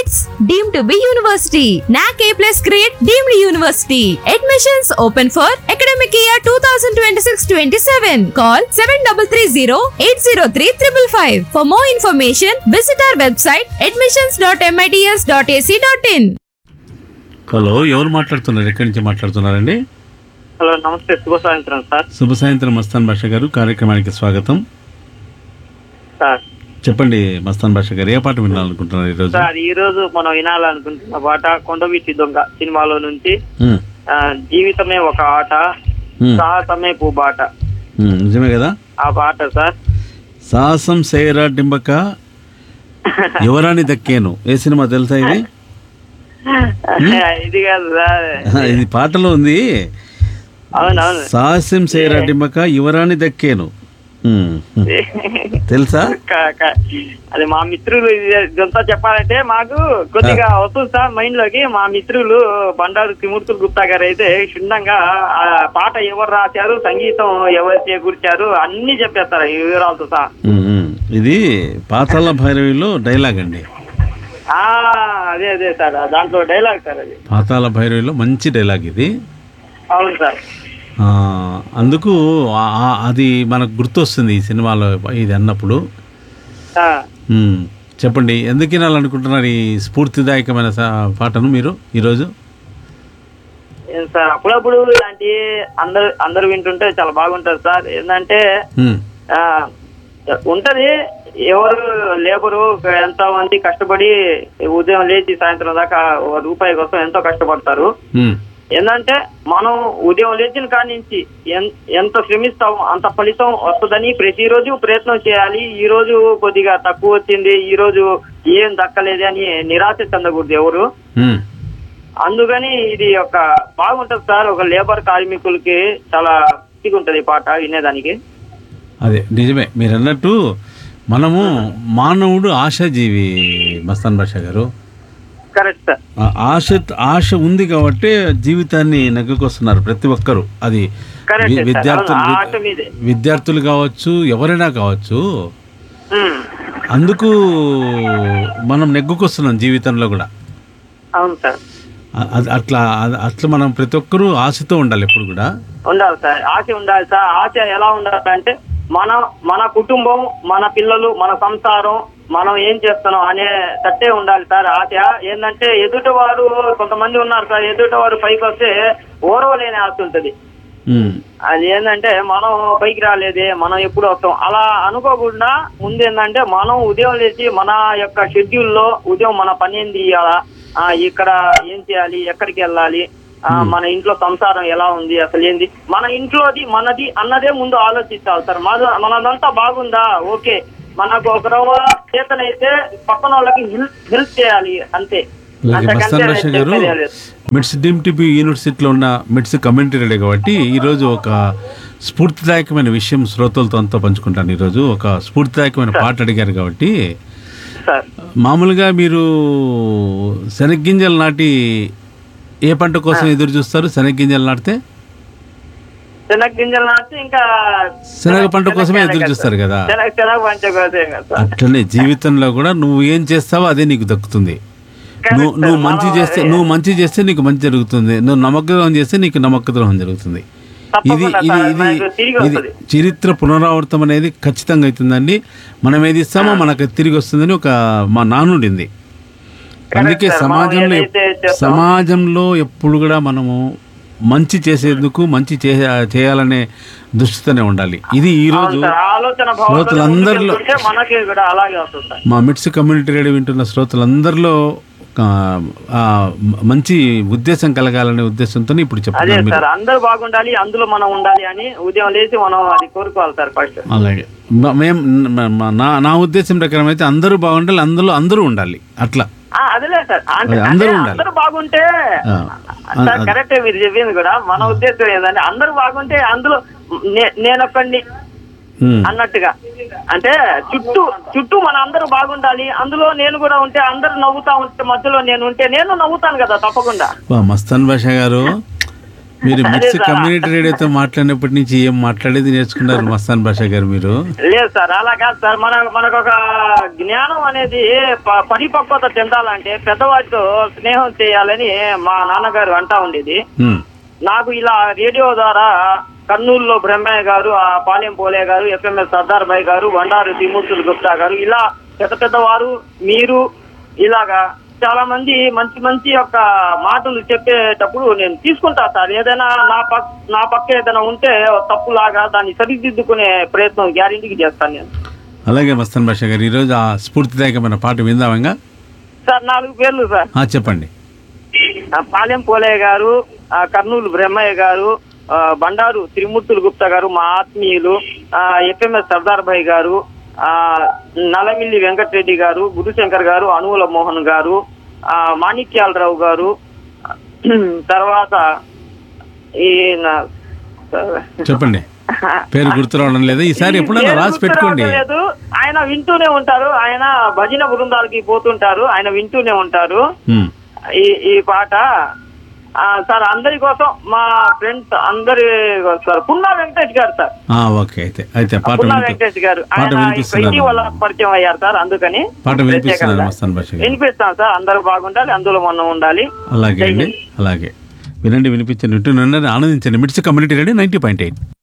MITS deemed to be university. NAC A plus grade deemed university. Admissions open for academic year 2026-27. Call 7330-803-555. For more information, visit our website admissions.mits.ac.in. Hello ఎవరు మాట్లాడుతున్నారు ఎక్కడి నుంచి మాట్లాడుతున్నారండి hello నమస్తే శుభ సాయంత్రం sir శుభ సాయంత్రం మస్తాన్ భాష గారు కార్యక్రమానికి స్వాగతం సార్ చెప్పండి మస్తాన్ భాష గారు ఏ పాట వినాలనుకుంటున్నారు ఈరోజు సార్ ఈ రోజు మనం వినాలనుకుంటున్న పాట కొండవీటి దొంగ సినిమాలో నుంచి ఉమ్, ఆ, జీవితమే ఒక ఆట ఉమ్, సాహసమే పూబాట ఉమ్, నిజమే కదా ఆ పాట సార్ సాహసం సేరా డింబక యువరాణి దక్కేను ఏ సినిమా తెలుసా ఇది ఇది కాదు సార్ ఇది పాటలో ఉంది అవునవును సాహసం సేరా డింబక యువరాణి దక్కేను ఉమ్, తెలుసా క- క- అది మా మిత్రులు ఇది- ఇదంతా చెప్పాలంటే మాకు కొద్దిగా వస్తుంది సార్ మైండ్ లోకి మా మిత్రులు బండారు త్రిమూర్తులు గుప్తా గారు అయితే క్షుణ్ణంగా ఆ పాట ఎవరు రాశారు సంగీతం ఎవరు చేకూర్చారు అన్ని చెప్పేస్తారు ఈ వివరాలతో సహా ఉమ్, ఉమ్. ఇది పాతాళ భైరవిలో డైలాగ్ అండి ఆ అదే అదే సార్ దాంట్లో డైలాగ్ సార్ అది పాతాళ భైరవిలో మంచి డైలాగ్ ఇది అవును సార్ ఆ, అందుకు ఆ- ఆ- అది మనకు గుర్తొస్తుంది ఈ సినిమాలో ఇది అన్నప్పుడు ఆ, ఉమ్, చెప్పండి ఎందుకు వినాలనుకుంటున్నారు ఈ స్ఫూర్తిదాయకమైన సా- పాటను మీరు ఈరోజు ఏం సార్ అప్పుడప్పుడు ఇలాంటి అందరు అందరు వింటుంటే చాలా బాగుంటది సార్ ఏంటంటే ఉమ్, ఆ, ఉంటది ఎవరు లేబరు ఎంతో మంది కష్టపడి ఉదయం లేచి సాయంత్రం దాకా ఓ రూపాయి కోసం ఎంతో కష్టపడతారు ఉమ్, ఏంటంటే మనం ఉదయం లేచిన కాడి నుంచి ఎన్- ఎంత శ్రమిస్తాం అంత ఫలితం వస్తుందని ప్రతిరోజు ప్రయత్నం చేయాలి ఈ రోజు కొద్దిగా తక్కువ వచ్చింది ఈ రోజు ఏం దక్కలేదు అని నిరాశ చెందకూడదు ఎవరు ఉమ్, అందుకని ఇది ఒక బాగుంటది సార్ ఒక లేబర్ కార్మికులకి చాలా మంచిగా ఉంటది ఈ పాట వినేదానికి అదే నిజమే మీరు అన్నట్టు మనము మానవుడు ఆశాజీవి మస్తాన్ బాషా గారు కరెక్ట్ సార్ ఆ ఆశ ఆశ ఉంది కాబట్టి జీవితాన్ని నెగ్గుకొస్తున్నారు ప్రతి ఒక్కరు అది Correct, వి- sir. విద్యార్థులు అవును, ఆ ఆశ మీదే. విద్యార్థులు కావచ్చు ఎవరైనా కావచ్చు ఉమ్, అందుకు మనం నెగ్గుకొస్తున్నాం జీవితంలో కూడా అవును సార్ అ- అది అట్లా అది- అట్లా మనం ప్రతి ఒక్కరూ ఆశతో ఉండాలి ఎప్పుడు కూడా ఉండాలి సార్ ఆశ ఉండాలి సార్ ఆశ ఎలా ఉండాలంటే మన మన కుటుంబం మన పిల్లలు మన సంసారం మనం ఏం చేస్తున్నాం అనే తట్టే ఉండాలి సార్ ఆశ ఏంటంటే ఎదుటి వారు కొంతమంది ఉన్నారు సార్ ఎదుటి వారు పైకి వస్తే ఓర్వలేని ఆశ ఉంటది ఉమ్, అది ఏంటంటే మనం పైకి రాలేదే మనం ఎప్పుడు వస్తాం అలా అనుకోకుండా ముందు ఏంటంటే మనం ఉదయం లేచి మన యొక్క షెడ్యూల్లో ఉదయం మన పని ఏం తీయాలా ఆ, ఇక్కడ ఏం చేయాలి ఎక్కడికి వెళ్ళాలి ఆ, మన ఇంట్లో సంసారం ఎలా ఉంది అసలు ఏంది మన ఇంట్లోది మనది అన్నదే ముందు ఆలోచించాలి సార్ మన మనదంతా బాగుందా ఓకే మనకు ఒక రవ్వ చేతనైతే పక్కన వాళ్ళకి హెల్ప్ హెల్ప్ చేయాలి అంతే అలాగే అంతకంటే మస్తాన్ బాషా గారు చెప్పేది ఏం లేదు. మిడ్స్ డీమ్ టీపీ యూనివర్సిటీలో ఉన్న మిడ్స్ కమ్యూనిటీ రేడియో కాబట్టి ఈరోజు ఒక స్ఫూర్తిదాయకమైన విషయం శ్రోతలతో అంతా పంచుకుంటాను ఈరోజు ఒక స్ఫూర్తిదాయకమైన పాట అడిగారు కాబట్టి సార్ మామూలుగా మీరు శనగ్గింజలు నాటి ఏ పంట కోసం ఎదురు చూస్తారు శనగ్గింజలు నాటితే శనగ గింజలు నాటి ఇంకా శనగ పంట కోసమే ఎదురు చూస్తారు కదా శనగ శనగ పంట కోసమే కదా సార్. అట్లనే జీవితంలో కూడా నువ్వు ఏం చేస్తావో అదే నీకు దక్కుతుంది నువ్వు Correct, నువ్వు sir. మంచి మనం చేస్తే అదే- నువ్వు మంచి చేస్తే నీకు మంచి జరుగుతుంది నువ్వు నమ్మకద్రోహం చేస్తే నీకు నమ్మకద్రోహం జరుగుతుంది ఇది తప్పకుండా ఇది సార్, ఇది మనకు తిరిగి ఇది వస్తది. చరిత్ర పునరావృతం అనేది ఖచ్చితంగా అవుతుందండి మనం ఏది ఇస్తామో మనకు తిరిగి వస్తుందని ఒక మా నానుడింది అందుకే sir. మనం సమాజంలో ఎప్- ఏదైతే చేస్తామో- సమాజంలో ఎప్పుడు కూడా మనము మంచి చేసేందుకు మంచి చే చేయాలనే దృష్టితోనే ఉండాలి ఇది ఈ రోజు అవును సార్, ఆ ఆలోచన భావంతో శ్రోతలందరిలో ముందుకెళ్తుంటే మనకి కూడా అలాగే వస్తుంది సార్ మా మిట్స్ కమ్యూనిటీ రేడియో వింటున్న శ్రోతలందరిలో ఆ, ఆ, మ- మంచి ఉద్దేశం కలగాలనే ఉద్దేశంతో ఇప్పుడు అదే చెప్తున్నాను మీరు సార్ అందరూ బాగుండాలి అందులో మనం ఉండాలి అని ఉదయం లేచి మనం అది కోరుకోవాలి సార్ ఫస్ట్ అలాగే మ- మేం మ- మ- నా నా ఉద్దేశం ప్రకారం అయితే అందరూ బాగుండాలి అందులో అందరూ ఉండాలి అట్లా అదేలే సార్ అంటే అదే, అందరూ అంటే ఉండాలి. అందరూ బాగుంటే ఆ, సార్ కరెక్టే మీరు చెప్పింది కూడా మన ఉద్దేశం ఏంటంటే అందరూ బాగుంటే అందులో నే- నేనొక్కడిని ఉమ్. అన్నట్టుగా అంటే చుట్టూ చుట్టూ మన అందరూ బాగుండాలి అందులో నేను కూడా ఉంటే అందరూ నవ్వుతా ఉంటే మధ్యలో నేను ఉంటే నేను నవ్వుతాను కదా తప్పకుండా వా, మస్తాన్ బాషా గారు మీరు అదే మిక్స్ సార్. కమ్యూనిటీ రేడియోతో మాట్లాడినప్పటి నుంచి ఏం మాట్లాడేది నేర్చుకున్నారు మస్తాన్ భాష గారు మీరు లేదు సార్ అలా కాదు సార్ మన మనకు ఒక జ్ఞానం అనేది ప- పరిపక్వత చెందాలంటే పెద్దవాటితో స్నేహం చేయాలని మా నాన్నగారు అంటా ఉండేది ఉమ్, నాకు ఇలా రేడియో ద్వారా కర్నూలులో బ్రహ్మయ్య గారు ఆ పాలెం పోలే గారు ఎఫ్ఎంఎస్ సర్దార్ భాయ్ గారు బండారు తిమూర్తులు గుప్తా గారు ఇలా పెద్ద పెద్దవారు మీరు ఇలాగా చాలా మంది మంచి మంచి యొక్క మాటలు చెప్పేటప్పుడు నేను తీసుకుంటా సార్ ఏదైనా నా పక్ నా పక్క ఏదైనా ఉంటే తప్పులాగా దాన్ని సరిదిద్దుకునే ప్రయత్నం గ్యారెంటీకి చేస్తాను నేను అలాగే మస్తాన్ భాష గారు ఈరోజు ఆ స్ఫూర్తిదాయకమైన పాట విందామంగా సార్ నాలుగు పేర్లు సార్ ఆ, చెప్పండి ఆ పాలెం పోలయ్య గారు ఆ కర్నూలు బ్రహ్మయ్య గారు ఆ బండారు త్రిమూర్తులు గుప్తా గారు మా ఆత్మీయులు ఆ ఎఫ్ఎంఎస్ సర్దార్ భాయ్ గారు ఆ నలమిల్లి వెంకటరెడ్డి గారు గురుశంకర్ గారు అనువుల మోహన్ గారు ఆ మాణిక్యాలరావు గారు తర్వాత ఈ నా- చెప్పండి పేరు గుర్తు రావడం లేదా ఈసారి ఎప్పుడైనా పేరు రాసి గుర్తు పెట్టుకోండి రావడం లేదు. ఆయన వింటూనే ఉంటారు ఆయన భజన బృందాలకి పోతుంటారు ఆయన వింటూనే ఉంటారు ఉమ్, ఈ ఈ పాట ఆ, సార్ అందరి కోసం మా ఫ్రెండ్స్ అందరి సార్ పున్నా వెంకటేష్ గారు సార్ ఆ, ఓకే అయితే అయితే పాట పున్నా వినిపి- వెంకటేష్ గారు పాట ఆయన వినిపిస్తున్నారు ఇటీవల పరిచయం అయ్యారు సార్ అందుకని పాట వినిపిస్తున్నారు ప్రత్యేకంగా మస్తాన్ భాష గారు వినిపిస్తాం సార్ అందరూ బాగుండాలి అందులో మనం ఉండాలి అలాగే అండి అలాగే వినండి వినిపించండి వింటున్నారని ఆనందించండి MITS community radio ninety point eight